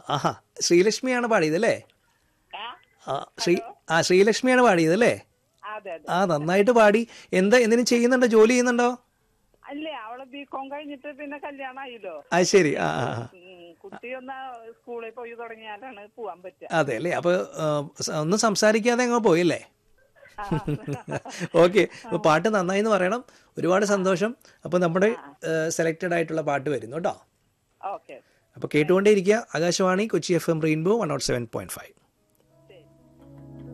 ആഹാ ശ്രീലക്ഷ്മിയാണ് പാടിയത് അല്ലേ ആ ആ ശ്രീ ആ ശ്രീലക്ഷ്മിയാണ് പാടിയത് അല്ലേ അതെ അതെ ആ നന്നായിട്ട് പാടി എന്താ എന്തിനും ചെയ്യുന്നുണ്ടോ ജോലി ചെയ്യുന്നുണ്ടോ അല്ലേ അവളെ ബി കോം കഴിഞ്ഞിട്ട് പിന്നെ കല്യാണം ആയില്ലോ ആ ശരി ആ ആ ആ. ഉം, കുട്ടി ഒന്ന് സ്കൂളിൽ പോയി തുടങ്ങിയാലാണ് പോവാൻ പറ്റുക അതെ അല്ലേ അപ്പൊ ആ, സ- ഒന്നും സംസാരിക്കാതെ അങ്ങ് പോയില്ലേ ആ. ഓക്കെ അപ്പൊ പാട്ട് നന്നായി എന്ന് പറയണം ഒരുപാട് സന്തോഷം അപ്പൊ നമ്മുടെ സെലക്റ്റഡ് ആയിട്ടുള്ള പാട്ട് വരുന്നു കേട്ടോ ഓക്കെ അപ്പൊ കേട്ടുകൊണ്ടേയിരിക്കുക Akashvani Kochi F M rainbow one naught seven point five